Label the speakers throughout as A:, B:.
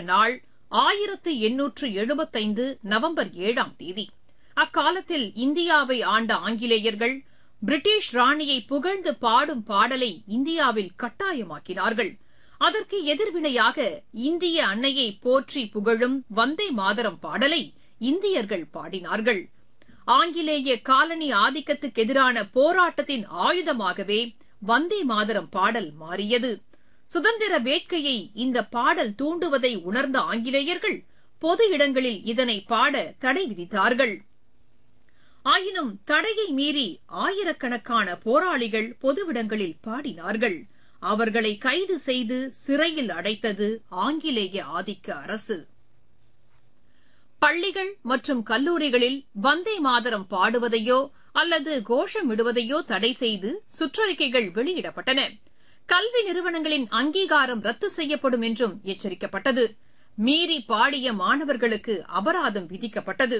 A: நாள் ஆயிரத்து எண்ணூற்று எழுபத்தைந்து நவம்பர் ஏழாம் தேதி அக்காலத்தில் இந்தியாவை ஆண்ட ஆங்கிலேயர்கள் பிரிட்டிஷ் ராணியை புகழ்ந்து பாடும் பாடலை இந்தியாவில் கட்டாயமாக்கினார்கள் அதற்கு எதிர்வினையாக இந்திய அன்னையை போற்றி புகழும் வந்தே மாதரம் பாடலை இந்தியர்கள் பாடினார்கள் ஆங்கிலேய காலனி ஆதிக்கத்துக்கு எதிரான போராட்டத்தின் ஆயுதமாகவே வந்தே மாதரம் பாடல் மாறியது சுதந்திர வேட்கையை இந்த பாடல் தூண்டுவதை உணர்ந்த ஆங்கிலேயர்கள் பொது இடங்களில் இதனை பாட தடை விதித்தார்கள் ஆயினும் தடையை மீறி ஆயிரக்கணக்கான போராளிகள் பொதுவிடங்களில் பாடினார்கள் அவர்களை கைது செய்து சிறையில் அடைத்தது ஆங்கிலேய ஆதிக்க அரசு பள்ளிகள் மற்றும் கல்லூரிகளில் வந்தே மாதரம் பாடுவதையோ அல்லது கோஷமிடுவதையோ தடை செய்து சுற்றறிக்கைகள் வெளியிடப்பட்டன கல்வி நிறுவனங்களின் அங்கீகாரம் ரத்து செய்யப்படும் என்றும் எச்சரிக்கப்பட்டது மீறி பாடிய மாணவர்களுக்கு அபராதம் விதிக்கப்பட்டது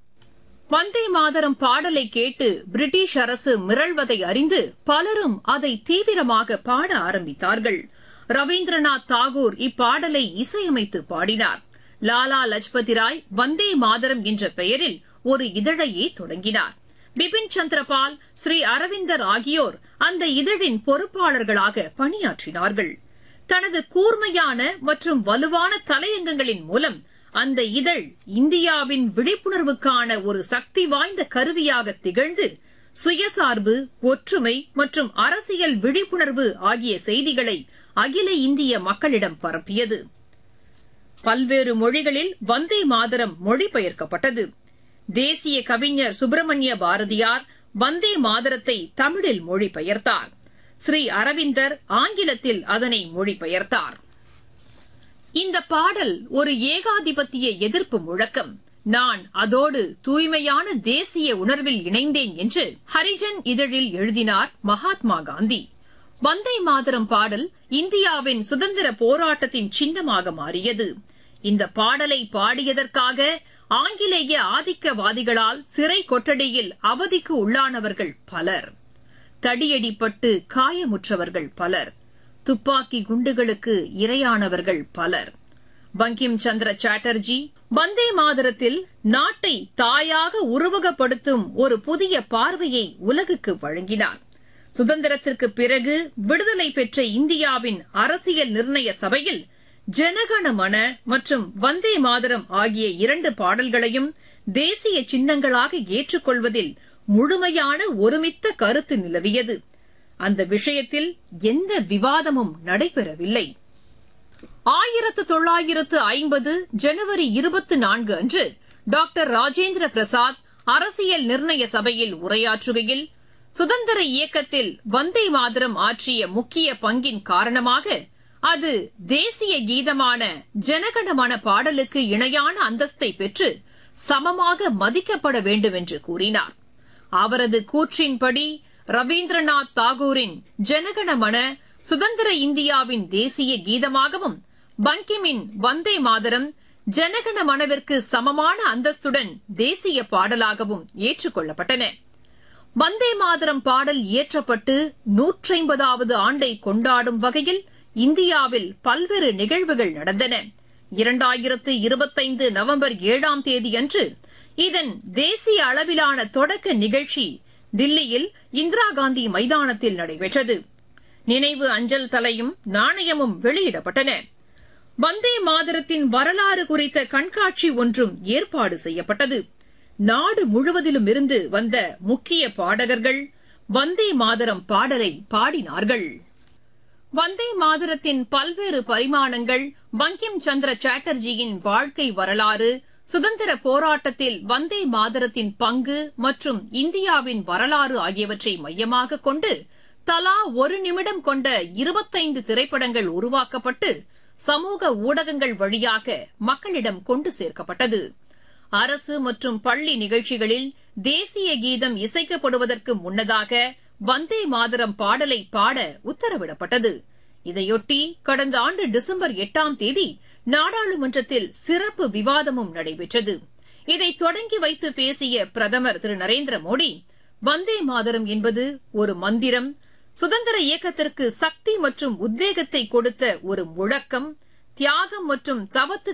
A: வந்தே மாதரம் பாடலை கேட்டு பிரிட்டிஷ் அரசு மிரள்வதை அறிந்து பலரும் அதை தீவிரமாக பாட ஆரம்பித்தார்கள் ரவீந்திரநாத் தாகூர் இப்பாடலை இசையமைத்து பாடினார் லாலா லஜ்பதி ராய் வந்தே மாதரம் என்ற பெயரில் ஒரு இதழையே தொடங்கினார் பிபின் சந்திரபால் ஸ்ரீ அரவிந்தர் ஆகியோர் அந்த இதழின் பொறுப்பாளர்களாக பணியாற்றினார்கள் தனது கூர்மையான மற்றும் வலுவான தலையங்கங்களின் மூலம் அந்த இதழ் இந்தியாவின் விழிப்புணர்வுக்கான ஒரு சக்தி வாய்ந்த கருவியாக திகழ்ந்து சுயசார்பு ஒற்றுமை மற்றும் அரசியல் விழிப்புணர்வு ஆகிய செய்திகளை அகில இந்திய மக்களிடம் பரப்பியது பல்வேறு மொழிகளில் வந்தே மாதரம் மொழிபெயர்க்கப்பட்டது தேசிய கவிஞர் சுப்பிரமணிய பாரதியார் வந்தே மாதரத்தை தமிழில் மொழிபெயர்த்தார் ஸ்ரீ அரவிந்தர் ஆங்கிலத்தில் அதனை மொழிபெயர்த்தார் இந்த பாடல் ஒரு ஏகாதிபத்திய எதிர்ப்பு முழக்கம் நான் அதோடு தூய்மையான தேசிய உணர்வில் இணைந்தேன் என்று ஹரிஜன் இதழில் எழுதினார் மகாத்மா காந்தி வந்தே மாதரம் பாடல் இந்தியாவின் சுதந்திர போராட்டத்தின் சின்னமாக மாறியது இந்த பாடலை பாடியதற்காக ஆங்கிலேய ஆதிக்கவாதிகளால் சிறை கொட்டடியில் அவதிக்கு உள்ளானவர்கள் பலர் தடியடிப்பட்டு காயமுற்றவர்கள் பலர் துப்பாக்கி குண்டுகளுக்கு இரையானவர்கள் பலர் பங்கிம் சந்திர சாட்டர்ஜி வந்தே மாதரத்தில் நாட்டை தாயாக உருவகப்படுத்தும் ஒரு புதிய பார்வையை உலகுக்கு வழங்கினார் சுதந்திரத்திற்கு பிறகு விடுதலை பெற்ற இந்தியாவின் அரசியல் நிர்ணய சபையில் ஜனகணமன மற்றும் வந்தே மாதரம் ஆகிய இரண்டு பாடல்களையும் தேசிய சின்னங்களாக ஏற்றுக்கொள்வதில் முழுமையான ஒருமித்த கருத்து நிலவியது அந்த விஷயத்தில் எந்த விவாதமும் நடைபெறவில்லை ஆயிரத்து தொள்ளாயிரத்து ஐம்பது ஜனவரி இருபத்தி நான்கு அன்று டாக்டர் ராஜேந்திர பிரசாத் அரசியல் நிர்ணய சபையில் உரையாற்றுகையில் சுதந்திர இயக்கத்தில் வந்தே மாதரம் ஆற்றிய முக்கிய பங்கின் காரணமாக அது தேசிய கீதமான ஜனகணமன பாடலுக்கு இணையான அந்தஸ்தை பெற்று சமமாக மதிக்கப்பட வேண்டும் என்று கூறினார் அவரது கூற்றின்படி ரவீந்திரநாத் தாகூரின் ஜனகணமன சுதந்திர இந்தியாவின் தேசிய கீதமாகவும் பங்கிமின் வந்தே மாதரம் ஜனகண மனவிற்கு சமமான அந்தஸ்துடன் தேசிய பாடலாகவும் ஏற்றுக்கொள்ளப்பட்டன வந்தே மாதரம் பாடல் இயற்றப்பட்டு நூற்றைம்பதாவது ஆண்டை கொண்டாடும் வகையில் இந்தியாவில் பல்வேறு நிகழ்வுகள் நடந்தன இரண்டாயிரத்து இருபத்தைந்து நவம்பர் ஏழாம் தேதியன்று இதன் தேசிய அளவிலான தொடக்க நிகழ்ச்சி தில்லியில் இந்திரா காந்தி மைதானத்தில் நடைபெற்றது நினைவு அஞ்சல் தலையும் நாணயமும் வெளியிடப்பட்டன வந்தே மாதரத்தின் வரலாறு குறித்த கண்காட்சி ஒன்றும் ஏற்பாடு செய்யப்பட்டது நாடு முழுவதிலும் இருந்து வந்த முக்கிய பாடகர்கள் வந்தே மாதரம் பாடலை பாடினார்கள் வந்தே மாதரத்தின் பல்வேறு பரிமாணங்கள் பங்கிம் சந்திர சாட்டர்ஜியின் வாழ்க்கை வரலாறு சுதந்திர போராட்டத்தில் வந்தே மாதரத்தின் பங்கு மற்றும் இந்தியாவின் வரலாறு ஆகியவற்றை மையமாக கொண்டு தலா ஒரு நிமிடம் கொண்ட இருபத்தைந்து திரைப்படங்கள் உருவாக்கப்பட்டு சமூக ஊடகங்கள் வழியாக மக்களிடம் கொண்டு சேர்க்கப்பட்டது அரசு மற்றும் பள்ளி நிகழ்ச்சிகளில் தேசிய கீதம் இசைக்கப்படுவதற்கு முன்னதாக வந்தே மாதரம் பாடலை பாட உத்தரவிடப்பட்டது இதையொட்டி கடந்த ஆண்டு டிசம்பர் எட்டாம் தேதி நாடாளுமன்றத்தில் சிறப்பு விவாதமும் நடைபெற்றது இதை தொடங்கி வைத்து பேசிய பிரதமர் திரு நரேந்திர மோடி வந்தே மாதரம் என்பது ஒரு மந்திரம் சுதந்திர இயக்கத்திற்கு சக்தி மற்றும் உத்வேகத்தை கொடுத்த ஒரு முழக்கம் தியாகம் மற்றும் தவத்துக்கு